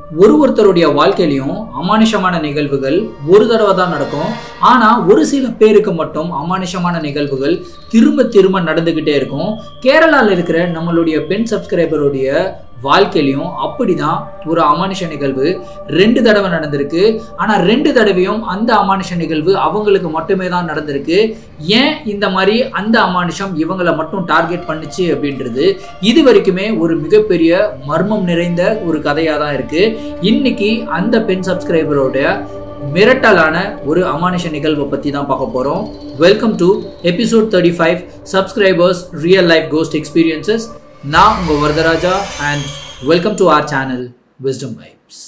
ஒரு ஒருத்தருடைய வாழ்க்கையிலையும் அமானுஷமான நிகழ்வுகள் ஒரு தடவை தான் நடக்கும் ஆனால் ஒரு சில பேருக்கு மட்டும் அமானுஷமான நிகழ்வுகள் திரும்ப திரும்ப நடந்துக்கிட்டே இருக்கும் கேரளாவில் இருக்கிற நம்மளுடைய பெண் சப்ஸ்கிரைபருடைய வாழ்க்கையிலையும் அப்படிதான் ஒரு அமானுஷ நிகழ்வு ரெண்டு தடவை நடந்திருக்கு ஆனால் ரெண்டு தடவையும் அந்த அமானுஷ நிகழ்வு அவங்களுக்கு மட்டுமே தான் நடந்திருக்கு ஏன் இந்த மாதிரி அந்த அமானுஷம் இவங்களை மட்டும் டார்கெட் பண்ணுச்சு அப்படின்றது இது வரைக்குமே ஒரு மிகப்பெரிய மர்மம் நிறைந்த ஒரு கதையாக தான் இருக்கு இன்னைக்கு அந்த பெண் சப்ஸ்கிரைபரோட மிரட்டலான ஒரு அமானுஷ நிகழ்வை பற்றி தான் பார்க்க போகிறோம் welcome to episode thirty five subscribers real life ghost experiences நான் உங்கள் Varadaraja and welcome to our channel wisdom vibes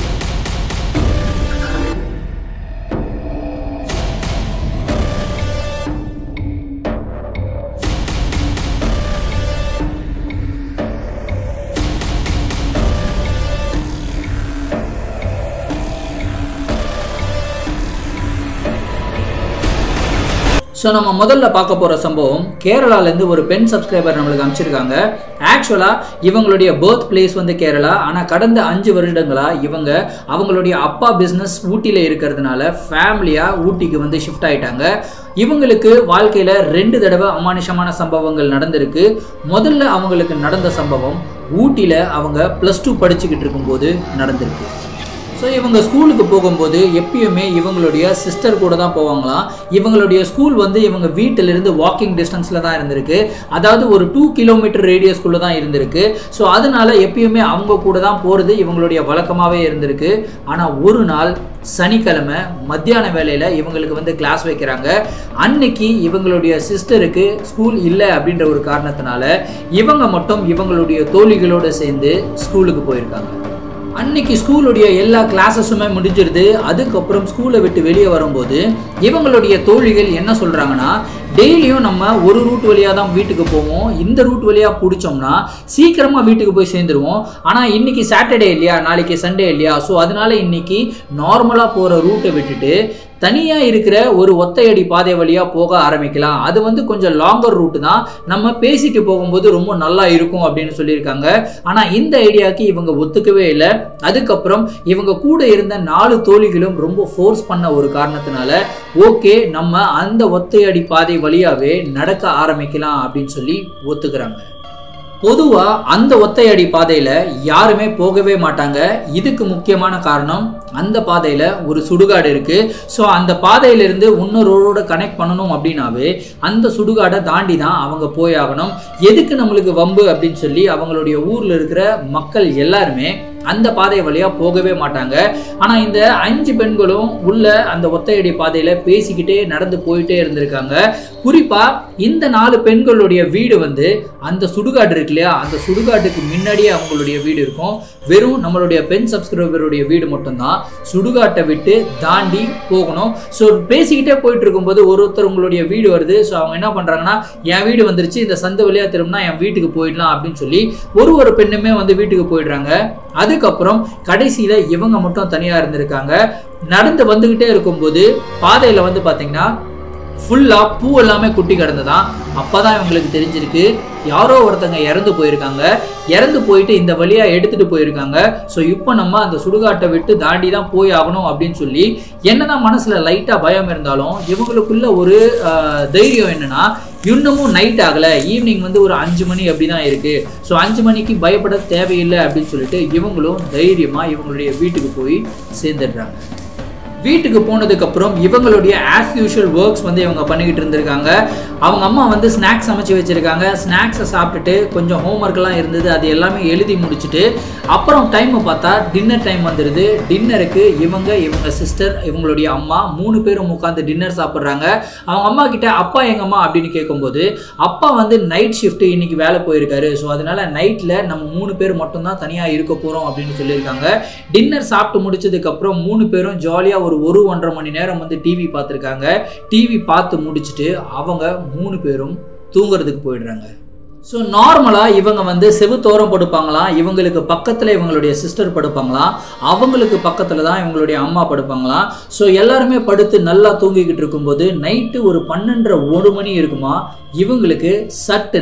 so நம்ம முதல்ல பார்க்க போகிற சம்பவம் கேரளாலேருந்து ஒரு பெண் சப்ஸ்கிரைபர் நம்மளுக்கு அனுப்பிச்சிருக்காங்க ஆக்சுவலாக இவங்களுடைய பர்த் பிளேஸ் வந்து கேரளா ஆனால் கடந்த அஞ்சு வருடங்களாக இவங்க அவங்களுடைய அப்பா பிஸ்னஸ் ஊட்டியில் இருக்கிறதுனால ஃபேமிலியாக ஊட்டிக்கு வந்து ஷிஃப்ட் ஆயிட்டாங்க இவங்களுக்கு வாழ்க்கையில் ரெண்டு தடவை அமானுஷமான சம்பவங்கள் நடந்திருக்கு முதல்ல அவங்களுக்கு நடந்த சம்பவம் ஊட்டியில் அவங்க ப்ளஸ் டூ படிச்சுக்கிட்டு இருக்கும்போது நடந்திருக்கு ஸோ இவங்க ஸ்கூலுக்கு போகும்போது எப்பயுமே இவங்களுடைய சிஸ்டர் கூட தான் போவாங்களாம் இவங்களுடைய ஸ்கூல் வந்து இவங்க வீட்டிலிருந்து வாக்கிங் டிஸ்டன்ஸில் தான் இருந்திருக்கு அதாவது ஒரு டூ கிலோமீட்டர் ரேடியஸ்குள்ளே தான் இருந்திருக்கு ஸோ அதனால எப்பயுமே அவங்க கூட தான் போகிறது இவங்களுடைய வழக்கமாகவே இருந்திருக்கு ஆனால் ஒரு நாள் சனிக்கிழமை மத்தியான வேலையில் இவங்களுக்கு வந்து கிளாஸ் வைக்கிறாங்க அன்னைக்கு இவங்களுடைய சிஸ்டருக்கு ஸ்கூல் இல்லை அப்படின்ற ஒரு காரணத்தினால இவங்க மட்டும் இவங்களுடைய தோழிகளோடு சேர்ந்து ஸ்கூலுக்கு போயிருக்காங்க அன்னைக்கு ஸ்கூலுடைய எல்லா கிளாஸஸுமே முடிஞ்சிருது அதுக்கப்புறம் ஸ்கூலை விட்டு வெளியே வரும்போது இவங்களுடைய தோழிகள் என்ன சொல்கிறாங்கன்னா டெய்லியும் நம்ம ஒரு ரூட் வழியாக தான் வீட்டுக்கு போவோம் இந்த ரூட் வழியாக பிடிச்சோம்னா சீக்கிரமாக வீட்டுக்கு போய் சேர்ந்துருவோம் ஆனால் இன்னைக்கு சாட்டர்டே இல்லையா நாளைக்கு சண்டே இல்லையா ஸோ அதனால இன்னைக்கு நார்மலாக போகிற ரூட்டை விட்டுட்டு தனியாக இருக்கிற ஒரு ஒத்தையடி பாதை வழியாக போக ஆரம்பிக்கலாம் அது வந்து கொஞ்சம் லாங்கர் ரூட் தான் நம்ம பேசிட்டு போகும்போது ரொம்ப நல்லா இருக்கும் அப்படின்னு சொல்லியிருக்காங்க ஆனால் இந்த ஐடியாவுக்கு இவங்க ஒத்துக்கவே இல்லை அதுக்கப்புறம் இவங்க கூட இருந்த நாலு தோழிகளும் ரொம்ப ஃபோர்ஸ் பண்ண ஒரு காரணத்தினால ஓகே நம்ம அந்த ஒத்தையடி பாதை வழியாகவே நடக்க ஆரம்பிக்கலாம் அப்படின்னு சொல்லி ஒத்துக்கிறாங்க பொதுவாக அந்த ஒத்தையடி பாதையில் யாருமே போகவே மாட்டாங்க இதுக்கு முக்கியமான காரணம் அந்த பாதையில் ஒரு சுடுகாடு இருக்குது ஸோ அந்த பாதையிலிருந்து இன்னொரு ரோடோட கனெக்ட் பண்ணணும் அப்படின்னாவே அந்த சுடுகாடை தாண்டி தான் அவங்க போய் ஆகணும் எதுக்கு நம்மளுக்கு வம்பு அப்படின்னு சொல்லி அவங்களுடைய ஊரில் இருக்கிற மக்கள் எல்லாருமே அந்த பாதை வழியாக போகவே மாட்டாங்க ஆனால் இந்த அஞ்சு பெண்களும் உள்ள அந்த ஒத்தையடி பாதையில் பேசிக்கிட்டே நடந்து போயிட்டே இருந்திருக்காங்க குறிப்பாக இந்த நாலு பெண்களுடைய வீடு வந்து அந்த சுடுகாடு இருக்கு இல்லையா அந்த சுடுகாட்டுக்கு முன்னாடியே அவங்களுடைய வீடு இருக்கும் வெறும் நம்மளுடைய பெண் சப்ஸ்கிரைபருடைய வீடு மட்டும்தான் சுடுகாட்டை விட்டு தாண்டி போகணும் ஸோ பேசிக்கிட்டே போயிட்டு இருக்கும்போது ஒரு ஒருத்தர் உங்களுடைய வீடு வருது ஸோ அவங்க என்ன பண்ணுறாங்கன்னா என் வீடு வந்துருச்சு இந்த சந்த வழியாக திரும்பினா என் வீட்டுக்கு போயிடலாம் அப்படின்னு சொல்லி ஒரு ஒரு பெண்ணுமே வந்து வீட்டுக்கு போயிடுறாங்க அதுக்கப்புறம் கடைசியில் இவங்க மட்டும் தனியாக இருந்திருக்காங்க நடந்து வந்துக்கிட்டே இருக்கும்போது பாதையில் வந்து பார்த்தீங்கன்னா ஃபுல்லாக பூ எல்லாமே குட்டி கிடந்ததான் அப்போ தான் இவங்களுக்கு தெரிஞ்சிருக்கு யாரோ ஒருத்தங்க இறந்து போயிருக்காங்க இறந்து போயிட்டு இந்த வழியாக எடுத்துகிட்டு போயிருக்காங்க ஸோ இப்போ நம்ம அந்த சுடுகாட்டை விட்டு தாண்டி தான் போய் ஆகணும் அப்படின்னு சொல்லி என்னதான் மனசில் லைட்டாக பயம் இருந்தாலும் இவங்களுக்குள்ள ஒரு தைரியம் என்னன்னா இன்னமும் நைட் ஆகலை ஈவினிங் வந்து ஒரு அஞ்சு மணி அப்படி தான் இருக்குது ஸோ அஞ்சு மணிக்கு பயப்பட தேவையில்லை அப்படின்னு சொல்லிட்டு இவங்களும் தைரியமாக இவங்களுடைய வீட்டுக்கு போய் சேர்ந்துடுறாங்க வீட்டுக்கு போனதுக்கப்புறம் இவங்களுடைய ஆஸ் யூஷுவல் ஒர்க்ஸ் வந்து இவங்க பண்ணிக்கிட்டு இருந்திருக்காங்க அவங்க அம்மா வந்து ஸ்நாக்ஸ் சமைச்சு வச்சுருக்காங்க ஸ்நாக்ஸை சாப்பிட்டுட்டு கொஞ்சம் ஹோம்ஒர்க்லாம் இருந்தது அது எல்லாமே எழுதி முடிச்சுட்டு அப்புறம் டைமை பார்த்தா டின்னர் டைம் வந்துடுது டின்னருக்கு இவங்க இவங்க சிஸ்டர் இவங்களுடைய அம்மா மூணு பேரும் உட்காந்து டின்னர் சாப்பிட்றாங்க அவங்க அம்மா கிட்ட அப்பா எங்கம்மா அப்படின்னு கேட்கும்போது அப்பா வந்து நைட் ஷிஃப்ட் இன்னைக்கு வேலை போயிருக்காரு ஸோ அதனால நைட்டில் நம்ம மூணு பேர் மட்டும்தான் தனியாக இருக்க போகிறோம் அப்படின்னு சொல்லியிருக்காங்க டின்னர் சாப்பிட்டு முடிச்சதுக்கப்புறம் மூணு பேரும் ஜாலியாக ஒரு ஒரு ஒன்றரை மணி நேரம் வந்து டிவி பார்த்துருக்காங்க டிவி பார்த்து முடிச்சுட்டு அவங்க மூணு பேரும் தூங்குறதுக்கு போயிடுறாங்க ஸோ நார்மலாக இவங்க வந்து செவுத்தோரம் படுப்பாங்களாம் இவங்களுக்கு பக்கத்தில் இவங்களுடைய சிஸ்டர் படுப்பாங்களாம் அவங்களுக்கு பக்கத்தில் தான் இவங்களுடைய அம்மா படுப்பாங்களாம் ஸோ எல்லாருமே படுத்து நல்லா தூங்கிக்கிட்டு இருக்கும்போது நைட்டு ஒரு பன்னெண்டரை ஒரு மணி இருக்குமா இவங்களுக்கு சட்டுன்னு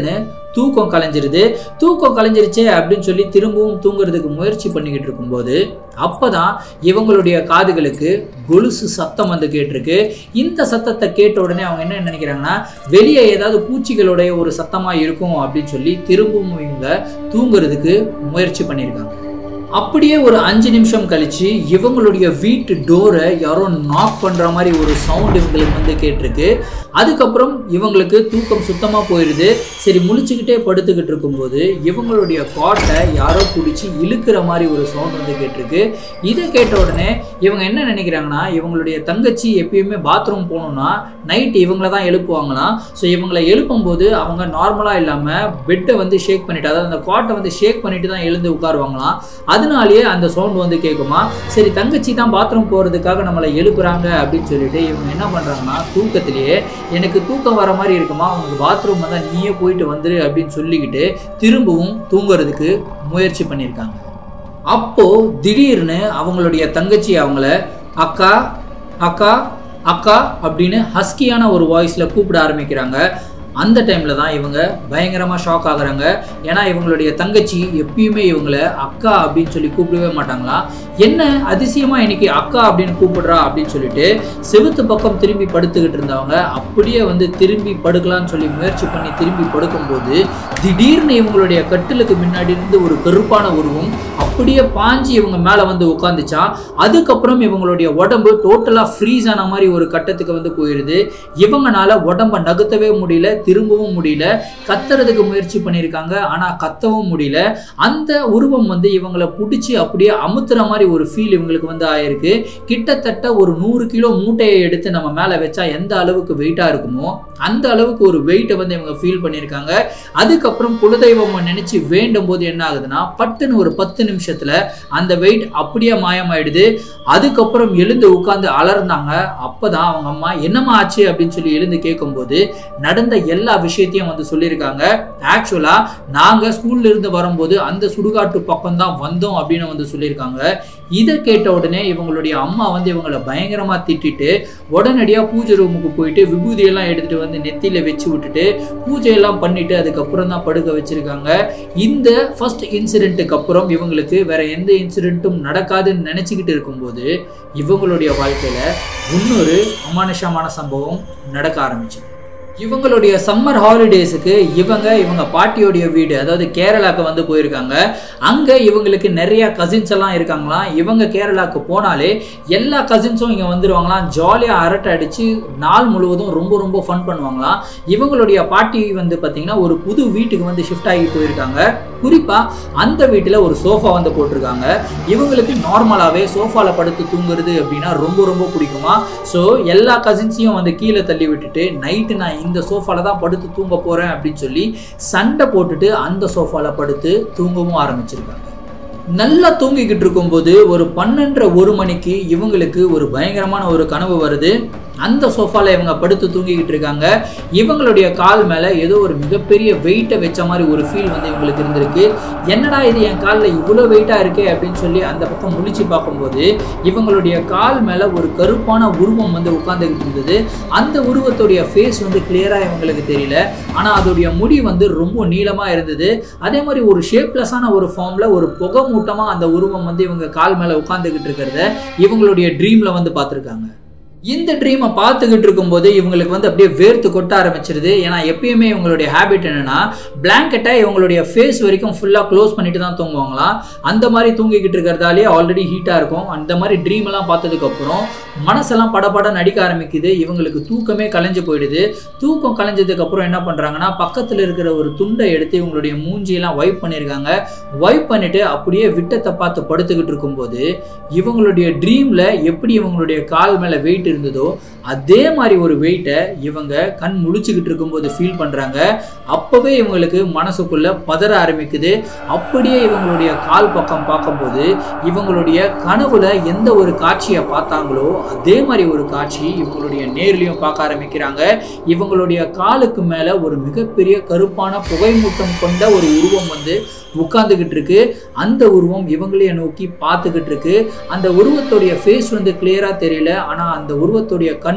தூக்கம் கலைஞ்சிருது தூக்கம் கலைஞ்சிருச்சே அப்படின்னு சொல்லி திரும்பவும் தூங்குறதுக்கு முயற்சி பண்ணிக்கிட்டு இருக்கும்போது அப்பதான் இவங்களுடைய காதுகளுக்கு கொலுசு சத்தம் வந்து கேட்டிருக்கு இந்த சத்தத்தை கேட்ட உடனே அவங்க என்ன நினைக்கிறாங்கன்னா வெளியே ஏதாவது பூச்சிகளுடைய ஒரு சத்தமா இருக்கும் அப்படின்னு சொல்லி திரும்பவும் இவங்க தூங்குறதுக்கு முயற்சி பண்ணியிருக்காங்க அப்படியே ஒரு அஞ்சு நிமிஷம் கழிச்சு இவங்களுடைய வீட்டு டோரை யாரோ நாக் பண்ற மாதிரி ஒரு சவுண்ட் இவங்களுக்கு வந்து கேட்டிருக்கு அதுக்கப்புறம் இவங்களுக்கு தூக்கம் சுத்தமா போயிடுது சரி முழிச்சுக்கிட்டே படுத்துக்கிட்டு இருக்கும்போது இவங்களுடைய காட்டை யாரோ பிடிச்சி இழுக்கிற மாதிரி ஒரு சவுண்ட் வந்து கேட்டிருக்கு இதை கேட்ட உடனே இவங்க என்ன நினைக்கிறாங்கன்னா இவங்களுடைய தங்கச்சி எப்பயுமே பாத்ரூம் போகணும்னா நைட் இவங்கள தான் எழுப்புவாங்களாம் ஸோ இவங்களை எழுப்பும்போது அவங்க நார்மலாக இல்லாமல் பெட்டை வந்து ஷேக் பண்ணிட்டு அதாவது அந்த காட்டை வந்து ஷேக் பண்ணிட்டு தான் எழுந்து உட்காருவாங்களாம் அதனாலேயே அந்த சவுண்ட் வந்து கேட்குமா சரி தங்கச்சி தான் பாத்ரூம் போகிறதுக்காக நம்மளை எழுப்புறாங்க அப்படின்னு சொல்லிட்டு இவங்க என்ன பண்ணுறாங்கன்னா தூக்கத்திலேயே எனக்கு தூக்கம் வர மாதிரி இருக்குமா உனக்கு பாத்ரூம் வந்தால் நீயே போயிட்டு வந்துரு அப்படின்னு சொல்லிக்கிட்டு திரும்பவும் தூங்குறதுக்கு முயற்சி பண்ணியிருக்காங்க அப்போ திடீர்னு அவங்களுடைய தங்கச்சி அவங்கள அக்கா அக்கா அக்கா அப்படின்னு ஹஸ்கியான ஒரு வாய்ஸில் கூப்பிட ஆரம்பிக்கிறாங்க அந்த டைமில் தான் இவங்க பயங்கரமாக ஷாக் ஆகுறாங்க ஏன்னா இவங்களுடைய தங்கச்சி எப்பயுமே இவங்களை அக்கா அப்படின்னு சொல்லி கூப்பிடவே மாட்டாங்களா என்ன அதிசயமாக இன்னைக்கு அக்கா அப்படின்னு கூப்பிடுறா அப்படின்னு சொல்லிட்டு செவுத்து பக்கம் திரும்பி படுத்துக்கிட்டு இருந்தவங்க அப்படியே வந்து திரும்பி படுக்கலாம்னு சொல்லி முயற்சி பண்ணி திரும்பி படுக்கும்போது திடீர்னு இவங்களுடைய கட்டிலுக்கு முன்னாடி இருந்து ஒரு கருப்பான உருவம் அப்படியே பாஞ்சு இவங்க மேலே வந்து உட்காந்துச்சான் அதுக்கப்புறம் இவங்களுடைய உடம்பு டோட்டலாக ஃப்ரீஸ் ஆன மாதிரி ஒரு கட்டத்துக்கு வந்து போயிடுது இவங்கனால உடம்ப நகர்த்தவே முடியல திரும்பவும் முடியல கத்துறதுக்கு முயற்சி பண்ணியிருக்காங்க ஆனால் கத்தவும் முடியல அந்த உருவம் வந்து இவங்களை பிடிச்சி அப்படியே அமுத்துற மாதிரி ஒரு ஃபீல் இவங்களுக்கு வந்து ஆயிருக்கு கிட்டத்தட்ட ஒரு நூறு கிலோ மூட்டையை எடுத்து நம்ம மேலே வச்சா எந்த அளவுக்கு வெயிட்டாக இருக்குமோ அந்த அளவுக்கு ஒரு வெயிட்டை வந்து இவங்க ஃபீல் பண்ணியிருக்காங்க அதுக்கப்புறம் குலதெய்வம் நினைச்சு வேண்டும் போது என்ன ஆகுதுன்னா பட்டுன்னு ஒரு பத்து நிமிஷத்துல அந்த வெயிட் அப்படியே மாயமாயிடுது அதுக்கப்புறம் எழுந்து உட்கார்ந்து அலர்ந்தாங்க அப்பதான் அவங்க அம்மா என்னம்மா ஆச்சு அப்படின்னு சொல்லி எழுந்து கேட்கும்போது நடந்த எல்லா விஷயத்தையும் வந்து சொல்லியிருக்காங்க ஆக்சுவலா நாங்க ஸ்கூல்ல இருந்து வரும்போது அந்த சுடுகாட்டு பக்கம் தான் வந்தோம் அப்படின்னு வந்து சொல்லியிருக்காங்க இதை கேட்ட உடனே இவங்களுடைய அம்மா வந்து இவங்களை பயங்கரமா திட்டிட்டு உடனடியா பூஜை ரூமுக்கு போயிட்டு விபூதியெல்லாம் எடுத்துட்டு வந்து நெத்தியில வச்சு விட்டுட்டு பூஜையெல்லாம் பண்ணிட்டு அதுக்கப்புறம் தான் படுக்க வச்சிருக்காங்க இந்த ஃபர்ஸ்ட் இன்சிடென்ட்டுக்கு அப்புறம் இவங்களுக்கு வேற எந்த இன்சிடென்ட்டும் நடக்காதுன்னு நினைச்சுக்கிட்டு இருக்கும்போது இவங்களுடைய வாழ்க்கையில இன்னொரு அமானுஷமான சம்பவம் நடக்க ஆரம்பிச்சு இவங்களுடைய சம்மர் ஹாலிடேஸுக்கு இவங்க இவங்க பாட்டியோடைய வீடு அதாவது கேரளாக்கு வந்து போயிருக்காங்க அங்கே இவங்களுக்கு நிறைய கசின்ஸ் எல்லாம் இருக்காங்களாம் இவங்க கேரளாக்கு போனாலே எல்லா கசின்ஸும் இங்கே வந்துடுவாங்களாம் ஜாலியாக அரட்டை அடித்து நாள் முழுவதும் ரொம்ப ரொம்ப ஃபன் பண்ணுவாங்களாம் இவங்களுடைய பாட்டி வந்து பார்த்திங்கன்னா ஒரு புது வீட்டுக்கு வந்து ஷிஃப்ட் ஆகி போயிருக்காங்க குறிப்பாக அந்த வீட்டில் ஒரு சோஃபா வந்து போட்டிருக்காங்க இவங்களுக்கு நார்மலாகவே சோஃபாவில் படுத்து தூங்குறது அப்படின்னா ரொம்ப ரொம்ப பிடிக்குமா ஸோ எல்லா கசின்ஸையும் வந்து கீழே தள்ளி விட்டுட்டு நைட்டு நான் இந்த சோஃபால தான் படுத்து தூங்க போகிறேன் அப்படின்னு சொல்லி சண்டை போட்டுட்டு அந்த சோஃபால படுத்து தூங்கவும் ஆரம்பிச்சிருக்காங்க நல்லா தூங்கிக்கிட்டு இருக்கும்போது ஒரு பன்னெண்டரை ஒரு மணிக்கு இவங்களுக்கு ஒரு பயங்கரமான ஒரு கனவு வருது அந்த சோஃபால இவங்க படுத்து தூங்கிக்கிட்டு இருக்காங்க இவங்களுடைய கால் மேலே ஏதோ ஒரு மிகப்பெரிய வெயிட்டை வச்ச மாதிரி ஒரு ஃபீல் வந்து இவங்களுக்கு இருந்திருக்கு என்னடா இது என் காலில் இவ்வளோ வெயிட்டாக இருக்கே அப்படின்னு சொல்லி அந்த பக்கம் முழிச்சு பார்க்கும்போது இவங்களுடைய கால் மேலே ஒரு கருப்பான உருவம் வந்து உட்காந்துக்கிட்டு இருந்தது அந்த உருவத்துடைய ஃபேஸ் வந்து கிளியராக இவங்களுக்கு தெரியல ஆனால் அதோடைய முடி வந்து ரொம்ப நீளமாக இருந்தது அதே மாதிரி ஒரு ஷேப்லெஸ்ஸான ஒரு ஃபார்மில் ஒரு புகை மூட்டமாக அந்த உருவம் வந்து இவங்க கால் மேலே உட்காந்துக்கிட்டு இருக்கிறத இவங்களுடைய ட்ரீமில் வந்து பார்த்துருக்காங்க இந்த ட்ரீமை பார்த்துக்கிட்டு இருக்கும்போது இவங்களுக்கு வந்து அப்படியே வேர்த்து கொட்ட ஆரம்பிச்சிருது ஏன்னா எப்பயுமே இவங்களுடைய ஹேபிட் என்னன்னா பிளாங்கெட்டை இவங்களுடைய ஃபேஸ் வரைக்கும் ஃபுல்லாக க்ளோஸ் பண்ணிட்டு தான் தூங்குவாங்களாம் அந்த மாதிரி தூங்கிக்கிட்டு இருக்கிறதாலே ஆல்ரெடி ஹீட்டாக இருக்கும் அந்த மாதிரி ட்ரீம் எல்லாம் பார்த்ததுக்கப்புறம் மனசெல்லாம் படபட நடிக்க ஆரம்பிக்குது இவங்களுக்கு தூக்கமே கலைஞ்சு போயிடுது தூக்கம் கலைஞ்சதுக்கு அப்புறம் என்ன பண்ணுறாங்கன்னா பக்கத்தில் இருக்கிற ஒரு துண்டை எடுத்து இவங்களுடைய மூஞ்சியெல்லாம் வைப் பண்ணியிருக்காங்க வைப் பண்ணிட்டு அப்படியே விட்டத்தை பார்த்து படுத்துக்கிட்டு இருக்கும்போது இவங்களுடைய ட்ரீமில் எப்படி இவங்களுடைய கால் மேலே வெயிட் இருந்ததோ அதே மாதிரி ஒரு வெயிட்டை இவங்க கண் முழிச்சுக்கிட்டு இருக்கும்போது ஃபீல் பண்ணுறாங்க அப்போவே இவங்களுக்கு மனசுக்குள்ள பதற ஆரம்பிக்குது அப்படியே இவங்களுடைய கால் பக்கம் பார்க்கும்போது இவங்களுடைய கனவுல எந்த ஒரு காட்சியை பார்த்தாங்களோ அதே மாதிரி ஒரு காட்சி இவங்களுடைய நேர்லையும் பார்க்க ஆரம்பிக்கிறாங்க இவங்களுடைய காலுக்கு மேலே ஒரு மிகப்பெரிய கருப்பான புகைமூட்டம் கொண்ட ஒரு உருவம் வந்து உட்கார்ந்துகிட்டு இருக்கு அந்த உருவம் இவங்களையே நோக்கி பார்த்துக்கிட்டு இருக்கு அந்த உருவத்துடைய ஃபேஸ் வந்து கிளியரா தெரியல ஆனா அந்த உருவத்துடைய கண்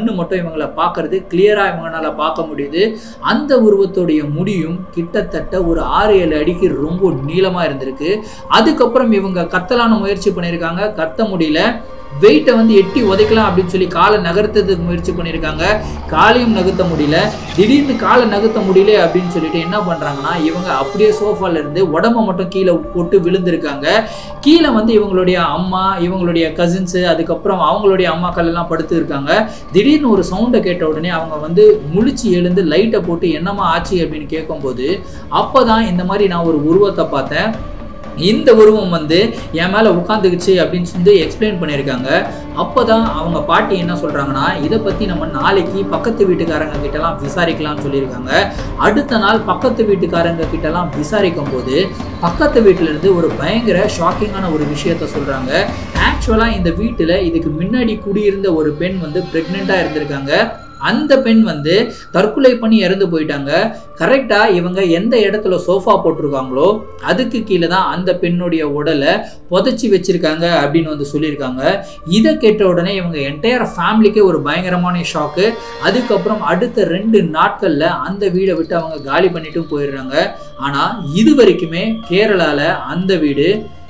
கண்ணு மட்டும் இவங்களை பார்க்கறது கிளியரா இவங்களால பார்க்க முடியுது அந்த உருவத்துடைய முடியும் கிட்டத்தட்ட ஒரு ஆறு ஏழு அடிக்கு ரொம்ப நீளமா இருந்திருக்கு அதுக்கப்புறம் இவங்க கத்தலான முயற்சி பண்ணியிருக்காங்க கத்த முடியல வெயிட்டை வந்து எட்டி உதைக்கலாம் அப்படின்னு சொல்லி காலை நகர்த்ததுக்கு முயற்சி பண்ணியிருக்காங்க காலையும் நகர்த்த முடியல திடீர்னு காலை நகர்த்த முடியல அப்படின்னு சொல்லிட்டு என்ன பண்றாங்கன்னா இவங்க அப்படியே சோஃபால இருந்து உடம்ப மட்டும் கீழே போட்டு விழுந்திருக்காங்க கீழே வந்து இவங்களுடைய அம்மா இவங்களுடைய கசின்ஸு அதுக்கப்புறம் அவங்களுடைய அம்மாக்கள் எல்லாம் படுத்து இருக்காங்க திடீர்னு ஒரு சவுண்டை கேட்ட உடனே அவங்க வந்து முழிச்சு எழுந்து லைட்டை போட்டு என்னமா ஆச்சு அப்படின்னு கேட்கும்போது அப்பதான் இந்த மாதிரி நான் ஒரு உருவத்தை பார்த்தேன் இந்த உருவம் வந்து என் மேலே உட்காந்துக்குச்சு அப்படின்னு சொல்லி எக்ஸ்பிளைன் பண்ணியிருக்காங்க அப்போ தான் அவங்க பாட்டி என்ன சொல்கிறாங்கன்னா இதை பற்றி நம்ம நாளைக்கு பக்கத்து வீட்டுக்காரங்க கிட்டலாம் விசாரிக்கலாம்னு சொல்லியிருக்காங்க அடுத்த நாள் பக்கத்து வீட்டுக்காரங்க கிட்டலாம் விசாரிக்கும் போது பக்கத்து வீட்டிலேருந்து ஒரு பயங்கர ஷாக்கிங்கான ஒரு விஷயத்த சொல்கிறாங்க ஆக்சுவலாக இந்த வீட்டில் இதுக்கு முன்னாடி குடியிருந்த ஒரு பெண் வந்து ப்ரெக்னெண்ட்டாக இருந்திருக்காங்க அந்த பெண் வந்து தற்கொலை பண்ணி இறந்து போயிட்டாங்க கரெக்டாக இவங்க எந்த இடத்துல சோஃபா போட்டிருக்காங்களோ அதுக்கு கீழே தான் அந்த பெண்ணுடைய உடலை புதைச்சி வச்சிருக்காங்க அப்படின்னு வந்து சொல்லியிருக்காங்க இதை கேட்ட உடனே இவங்க என்டையர் ஃபேமிலிக்கே ஒரு பயங்கரமான ஷாக்கு அதுக்கப்புறம் அடுத்த ரெண்டு நாட்களில் அந்த வீடை விட்டு அவங்க காலி பண்ணிட்டும் போயிடுறாங்க ஆனால் இது வரைக்குமே கேரளாவில் அந்த வீடு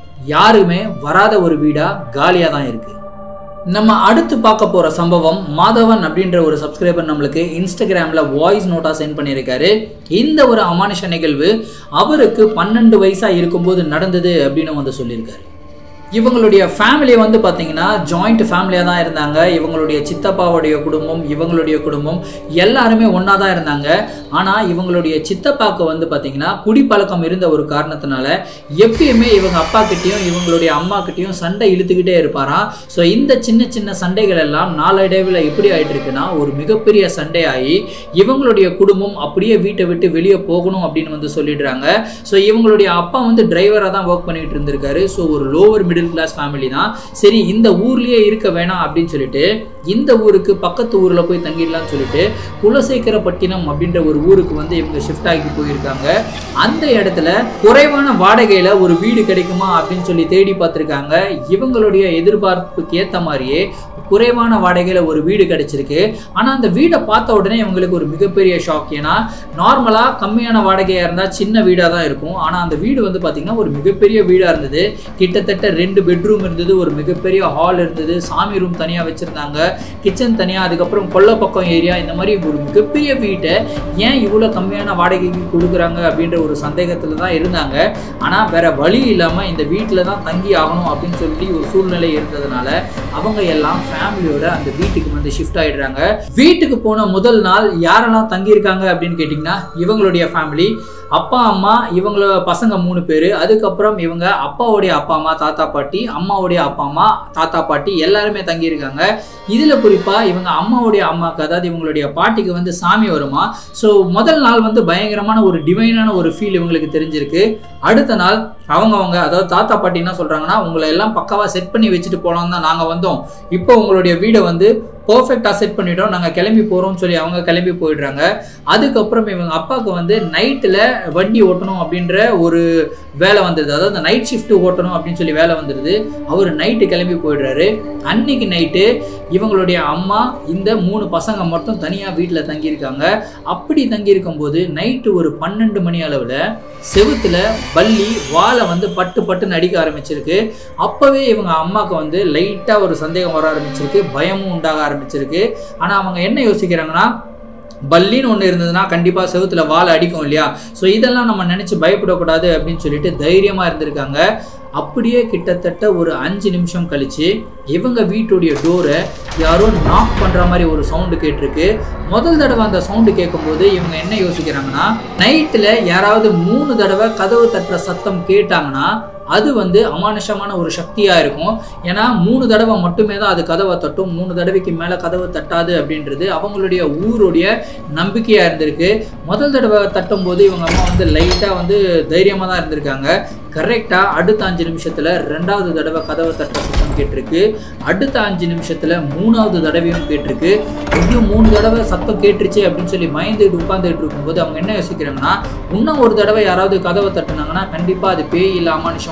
யாருமே வராத ஒரு வீடாக காலியாக தான் இருக்குது நம்ம அடுத்து பார்க்க போகிற சம்பவம் மாதவன் அப்படின்ற ஒரு சப்ஸ்கிரைபர் நம்மளுக்கு இன்ஸ்டாகிராமில் வாய்ஸ் நோட்டாக சென்ட் பண்ணியிருக்காரு இந்த ஒரு அமானுஷ நிகழ்வு அவருக்கு பன்னெண்டு வயசாக இருக்கும்போது நடந்தது அப்படின்னு வந்து சொல்லியிருக்காரு இவங்களுடைய ஃபேமிலி வந்து பார்த்தீங்கன்னா ஜாயிண்ட் ஃபேமிலியாக தான் இருந்தாங்க இவங்களுடைய சித்தப்பாவுடைய குடும்பம் இவங்களுடைய குடும்பம் எல்லாருமே ஒன்றா தான் இருந்தாங்க ஆனால் இவங்களுடைய சித்தப்பாவுக்கு வந்து பார்த்தீங்கன்னா குடிப்பழக்கம் இருந்த ஒரு காரணத்தினால எப்பயுமே இவங்க அப்பா கிட்டேயும் இவங்களுடைய அம்மா கிட்டேயும் சண்டை இழுத்துக்கிட்டே இருப்பாராம் ஸோ இந்த சின்ன சின்ன சண்டைகள் எல்லாம் நாளடைவில் எப்படி ஆயிட்டு இருக்குன்னா ஒரு மிகப்பெரிய சண்டை ஆகி இவங்களுடைய குடும்பம் அப்படியே வீட்டை விட்டு வெளியே போகணும் அப்படின்னு வந்து சொல்லிடுறாங்க ஸோ இவங்களுடைய அப்பா வந்து டிரைவராக தான் ஒர்க் பண்ணிட்டு இருந்திருக்காரு ஸோ ஒரு லோவர் மிடில் கிளாஸ் ஃபேமிலி தான் சரி இந்த ஊர்லயே இருக்க வேணாம் அப்படின்னு சொல்லிட்டு இந்த ஊருக்கு பக்கத்து ஊரில் போய் தங்கிடலாம்னு சொல்லிட்டு குலசேகரப்பட்டினம் அப்படின்ற ஒரு ஊருக்கு வந்து இவங்க ஷிஃப்ட் ஆகி போயிருக்காங்க அந்த இடத்துல குறைவான வாடகையில் ஒரு வீடு கிடைக்குமா அப்படின்னு சொல்லி தேடி பார்த்துருக்காங்க இவங்களுடைய எதிர்பார்ப்புக்கு ஏற்ற மாதிரியே குறைவான வாடகையில் ஒரு வீடு கிடைச்சிருக்கு ஆனால் அந்த வீடை பார்த்த உடனே இவங்களுக்கு ஒரு மிகப்பெரிய ஷாக் ஏன்னா நார்மலாக கம்மியான வாடகையாக இருந்தால் சின்ன வீடாக தான் இருக்கும் ஆனால் அந்த வீடு வந்து பார்த்திங்கன்னா ஒரு மிகப்பெரிய வீடாக இருந்தது கிட்டத்தட்ட ரெண்டு பெட்ரூம் இருந்தது ஒரு மிகப்பெரிய ஹால் இருந்தது சாமி ரூம் தனியாக வச்சுருந்தாங்க கிச்சன் தனியாக அதுக்கப்புறம் கொல்லப்பக்கம் ஏரியா இந்த மாதிரி ஒரு மிகப்பெரிய வீட்டை ஏன் இவ்வளோ கம்மியான வாடகைக்கு கொடுக்குறாங்க அப்படின்ற ஒரு சந்தேகத்தில் தான் இருந்தாங்க ஆனால் வேற வழி இல்லாமல் இந்த வீட்டில் தான் தங்கி ஆகணும் அப்படின்னு சொல்லி ஒரு சூழ்நிலை இருந்ததுனால அவங்க எல்லாம் ஃபேமிலியோட அந்த வீட்டுக்கு வந்து ஷிஃப்ட் ஆயிடுறாங்க வீட்டுக்கு போன முதல் நாள் யாரெல்லாம் தங்கியிருக்காங்க அப்படின்னு கேட்டிங்கன்னா இவங்களுடைய ஃபேமிலி அப்பா அம்மா இவங்கள பசங்க மூணு பேர் அதுக்கப்புறம் இவங்க அப்பாவுடைய அப்பா அம்மா தாத்தா பாட்டி அம்மாவுடைய அப்பா அம்மா தாத்தா பாட்டி எல்லாருமே தங்கியிருக்காங்க இதில் குறிப்பாக இவங்க அம்மாவுடைய அம்மாவுக்கு அதாவது இவங்களுடைய பாட்டிக்கு வந்து சாமி வருமா ஸோ முதல் நாள் வந்து பயங்கரமான ஒரு டிவைனான ஒரு ஃபீல் இவங்களுக்கு தெரிஞ்சிருக்கு அடுத்த நாள் அவங்கவங்க அதாவது தாத்தா பாட்டி என்ன சொல்கிறாங்கன்னா உங்களை எல்லாம் பக்காவாக செட் பண்ணி வச்சுட்டு போகலாம் தான் நாங்கள் வந்தோம் இப்போ உங்களுடைய வீடை வந்து பர்ஃபெக்டாக செட் பண்ணிட்டோம் நாங்கள் கிளம்பி போகிறோம்னு சொல்லி அவங்க கிளம்பி போயிடுறாங்க அதுக்கப்புறம் இவங்க அப்பாவுக்கு வந்து நைட்டில் வண்டி ஓட்டணும் அப்படின்ற ஒரு வேலை வந்தது அதாவது நைட் ஷிஃப்ட் ஓட்டணும் அப்படின்னு சொல்லி வேலை வந்துடுது அவர் நைட்டு கிளம்பி போயிடுறாரு அன்னைக்கு நைட்டு இவங்களுடைய அம்மா இந்த மூணு பசங்க மட்டும் தனியாக வீட்டில் தங்கியிருக்காங்க அப்படி தங்கியிருக்கும் போது நைட்டு ஒரு பன்னெண்டு மணி அளவில் செவுத்துல பல்லி வாழை வந்து பட்டு பட்டுன்னு அடிக்க ஆரம்பிச்சிருக்கு அப்போவே இவங்க அம்மாவுக்கு வந்து லைட்டாக ஒரு சந்தேகம் வர ஆரம்பிச்சிருக்கு பயமும் உண்டாக ஆரம்பிச்சிருக்கு ஆனால் அவங்க என்ன யோசிக்கிறாங்கன்னா பல்லின்னு ஒன்று இருந்ததுன்னா கண்டிப்பாக செவுத்துல வாழை அடிக்கும் இல்லையா ஸோ இதெல்லாம் நம்ம நினச்சி பயப்படக்கூடாது அப்படின்னு சொல்லிட்டு தைரியமாக இருந்திருக்காங்க அப்படியே கிட்டத்தட்ட ஒரு அஞ்சு நிமிஷம் கழிச்சு இவங்க வீட்டுடைய டோரை யாரோ நாக் பண்ணுற மாதிரி ஒரு சவுண்டு கேட்டிருக்கு முதல் தடவை அந்த சவுண்டு கேட்கும்போது இவங்க என்ன யோசிக்கிறாங்கன்னா நைட்டில் யாராவது மூணு தடவை கதவு தட்டுற சத்தம் கேட்டாங்கன்னா அது வந்து அமானுஷமான ஒரு சக்தியாக இருக்கும் ஏன்னா மூணு தடவை மட்டுமே தான் அது கதவை தட்டும் மூணு தடவைக்கு மேலே கதவை தட்டாது அப்படின்றது அவங்களுடைய ஊருடைய நம்பிக்கையாக இருந்திருக்கு முதல் தடவை தட்டும் போது இவங்க அம்மா வந்து லைட்டாக வந்து தைரியமாக தான் இருந்திருக்காங்க கரெக்டாக அடுத்த அஞ்சு நிமிஷத்தில் ரெண்டாவது தடவை கதவை தட்ட சத்தம் கேட்டிருக்கு அடுத்த அஞ்சு நிமிஷத்தில் மூணாவது தடவையும் கேட்டிருக்கு இன்னும் மூணு தடவை சத்தம் கேட்டுருச்சு அப்படின்னு சொல்லி பயந்துட்டு உட்காந்துட்டு இருக்கும்போது அவங்க என்ன யோசிக்கிறாங்கன்னா இன்னும் ஒரு தடவை யாராவது கதவை தட்டுனாங்கன்னா கண்டிப்பாக அது பேய் இல்லை அமானுஷமோ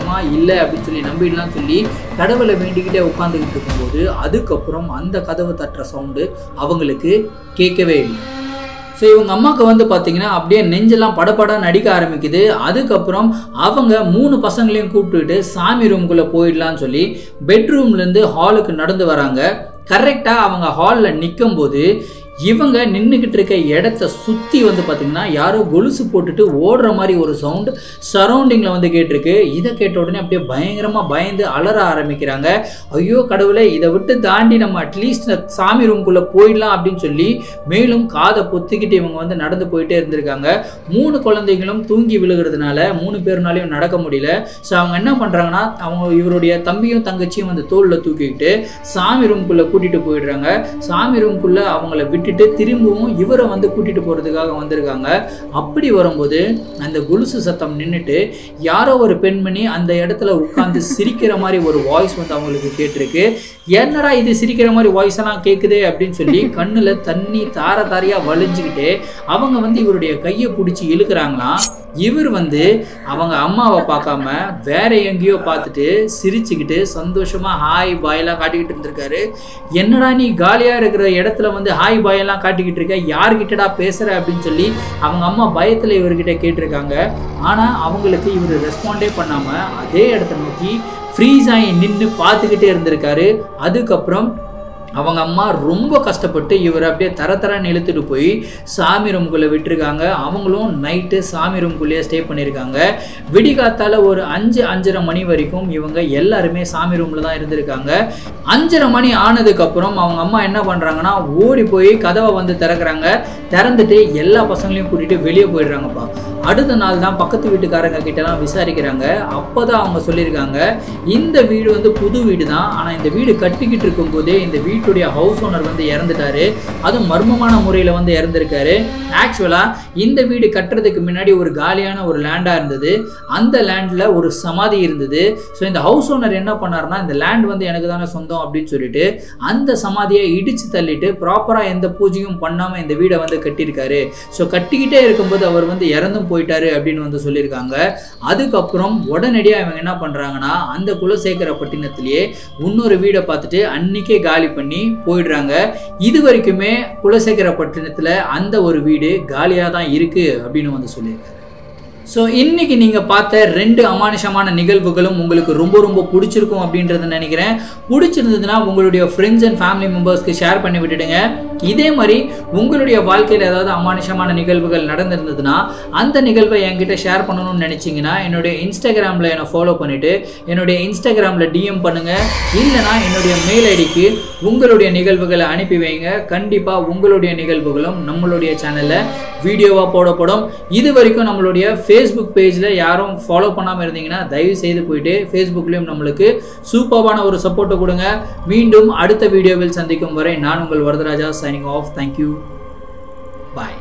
கிடைக்குமா இல்லை அப்படின்னு சொல்லி நம்பிடலாம் சொல்லி கடவுளை வேண்டிக்கிட்டே உட்காந்துக்கிட்டு இருக்கும்போது அதுக்கப்புறம் அந்த கதவு தட்டுற சவுண்டு அவங்களுக்கு கேட்கவே இல்லை ஸோ இவங்க அம்மாவுக்கு வந்து பார்த்தீங்கன்னா அப்படியே நெஞ்செல்லாம் படபடா நடிக்க ஆரம்பிக்குது அதுக்கப்புறம் அவங்க மூணு பசங்களையும் கூப்பிட்டுட்டு சாமி ரூம்குள்ளே போயிடலான்னு சொல்லி பெட்ரூம்லேருந்து ஹாலுக்கு நடந்து வராங்க கரெக்டாக அவங்க ஹாலில் நிற்கும்போது இவங்க நின்றுக்கிட்டு இருக்க இடத்த சுற்றி வந்து பார்த்திங்கன்னா யாரோ கொலுசு போட்டுட்டு ஓடுற மாதிரி ஒரு சவுண்டு சரௌண்டிங்கில் வந்து கேட்டிருக்கு இதை கேட்ட உடனே அப்படியே பயங்கரமாக பயந்து அலற ஆரம்பிக்கிறாங்க ஐயோ கடவுளே இதை விட்டு தாண்டி நம்ம அட்லீஸ்ட் சாமி ரூம்குள்ளே போயிடலாம் அப்படின்னு சொல்லி மேலும் காதை பொத்திக்கிட்டு இவங்க வந்து நடந்து போயிட்டே இருந்திருக்காங்க மூணு குழந்தைகளும் தூங்கி விழுகிறதுனால மூணு பேர்னாலையும் நடக்க முடியல ஸோ அவங்க என்ன பண்ணுறாங்கன்னா அவங்க இவருடைய தம்பியும் தங்கச்சியும் வந்து தோளில் தூக்கிக்கிட்டு சாமி ரூம்குள்ளே கூட்டிகிட்டு போயிடுறாங்க சாமி ரூம்குள்ளே அவங்கள விட்டுட்டு திரும்பவும் இவரை வந்து கூட்டிகிட்டு போகிறதுக்காக வந்திருக்காங்க அப்படி வரும்போது அந்த கொலுசு சத்தம் நின்றுட்டு யாரோ ஒரு பெண்மணி அந்த இடத்துல உட்காந்து சிரிக்கிற மாதிரி ஒரு வாய்ஸ் வந்து அவங்களுக்கு கேட்டிருக்கு என்னடா இது சிரிக்கிற மாதிரி வாய்ஸ் எல்லாம் கேட்குதே அப்படின்னு சொல்லி கண்ணில் தண்ணி தார தாரையாக வலிஞ்சுக்கிட்டு அவங்க வந்து இவருடைய கையை பிடிச்சி இழுக்கிறாங்களாம் இவர் வந்து அவங்க அம்மாவை பார்க்காம வேற எங்கேயோ பார்த்துட்டு சிரிச்சுக்கிட்டு சந்தோஷமா ஹாய் பாயெல்லாம் காட்டிக்கிட்டு இருந்திருக்காரு என்னடா நீ காலியா இருக்கிற இடத்துல வந்து ஹாய் பாயெல்லாம் காட்டிக்கிட்டு இருக்க யார்கிட்டடா பேசுற அப்படின்னு சொல்லி அவங்க அம்மா பயத்துல இவர்கிட்ட கேட்டிருக்காங்க ஆனா அவங்களுக்கு இவர் ரெஸ்பாண்டே பண்ணாம அதே இடத்த நோக்கி ஃப்ரீஸ் ஆகி நின்று பார்த்துக்கிட்டே இருந்திருக்காரு அதுக்கப்புறம் அவங்க அம்மா ரொம்ப கஷ்டப்பட்டு இவர் அப்படியே தர தரன்னு இழுத்துட்டு போய் சாமி ரூம்குள்ளே விட்டுருக்காங்க அவங்களும் நைட்டு சாமி ரூம்குள்ளேயே ஸ்டே பண்ணியிருக்காங்க விடிகாத்தால ஒரு அஞ்சு அஞ்சரை மணி வரைக்கும் இவங்க எல்லாருமே சாமி ரூமில் தான் இருந்திருக்காங்க அஞ்சரை மணி ஆனதுக்கப்புறம் அவங்க அம்மா என்ன பண்ணுறாங்கன்னா ஓடி போய் கதவை வந்து திறக்கிறாங்க திறந்துட்டு எல்லா பசங்களையும் கூட்டிகிட்டு வெளியே போயிடுறாங்கப்பா அடுத்த நாள் தான் பக்கத்து வீட்டுக்காரங்க கிட்டலாம் விசாரிக்கிறாங்க அப்போ தான் அவங்க சொல்லியிருக்காங்க இந்த வீடு வந்து புது வீடு தான் ஆனால் இந்த வீடு கட்டிக்கிட்டு இருக்கும்போதே இந்த வீட்டுடைய ஹவுஸ் ஓனர் வந்து இறந்துட்டாரு அதுவும் மர்மமான முறையில் வந்து இறந்துருக்காரு ஆக்சுவலாக இந்த வீடு கட்டுறதுக்கு முன்னாடி ஒரு காலியான ஒரு லேண்டாக இருந்தது அந்த லேண்டில் ஒரு சமாதி இருந்தது ஸோ இந்த ஹவுஸ் ஓனர் என்ன பண்ணாருன்னா இந்த லேண்ட் வந்து எனக்கு தானே சொந்தம் அப்படின்னு சொல்லிட்டு அந்த சமாதியை இடித்து தள்ளிட்டு ப்ராப்பராக எந்த பூஜையும் பண்ணாமல் இந்த வீடை வந்து கட்டியிருக்காரு ஸோ கட்டிக்கிட்டே இருக்கும்போது அவர் வந்து இறந்தும் போயிட்டாரு அப்படின்னு வந்து சொல்லியிருக்காங்க அதுக்கப்புறம் உடனடியாக இவங்க என்ன பண்ணுறாங்கன்னா அந்த குலசேகர பட்டினத்திலேயே இன்னொரு வீடை பார்த்துட்டு அன்னைக்கே காலி பண்ணி போயிடுறாங்க இது வரைக்குமே குலசேகர பட்டினத்தில் அந்த ஒரு வீடு காலியாக தான் இருக்குது அப்படின்னு வந்து சொல்லியிருக்காரு ஸோ இன்னைக்கு நீங்கள் பார்த்த ரெண்டு அமானுஷமான நிகழ்வுகளும் உங்களுக்கு ரொம்ப ரொம்ப பிடிச்சிருக்கும் அப்படின்றத நினைக்கிறேன் பிடிச்சிருந்ததுன்னா உங்களுடைய ஃப்ரெண்ட்ஸ் அண்ட் ஃபேமிலி மெம்பர்ஸ்க்கு ஷேர் பண்ணி விட்டுடுங்க இதே மாதிரி உங்களுடைய வாழ்க்கையில் ஏதாவது அமானுஷமான நிகழ்வுகள் நடந்திருந்ததுன்னா அந்த நிகழ்வை என்கிட்ட ஷேர் பண்ணணும்னு நினச்சிங்கன்னா என்னுடைய இன்ஸ்டாகிராமில் என்னை ஃபாலோ பண்ணிவிட்டு என்னுடைய இன்ஸ்டாகிராமில் டிஎம் பண்ணுங்கள் இல்லைனா என்னுடைய மெயில் ஐடிக்கு உங்களுடைய நிகழ்வுகளை அனுப்பி வைங்க கண்டிப்பாக உங்களுடைய நிகழ்வுகளும் நம்மளுடைய சேனலில் வீடியோவாக போடப்படும் இது வரைக்கும் நம்மளுடைய ஃபேஸ்புக் பேஜில் யாரும் ஃபாலோ பண்ணாமல் இருந்தீங்கன்னா தயவு செய்து போயிட்டு ஃபேஸ்புக்லேயும் நம்மளுக்கு சூப்பர்பான ஒரு சப்போர்ட்டை கொடுங்க மீண்டும் அடுத்த வீடியோவில் சந்திக்கும் வரை நான் உங்கள் வரதராஜா சைனிங் ஆஃப் தேங்க்யூ பாய்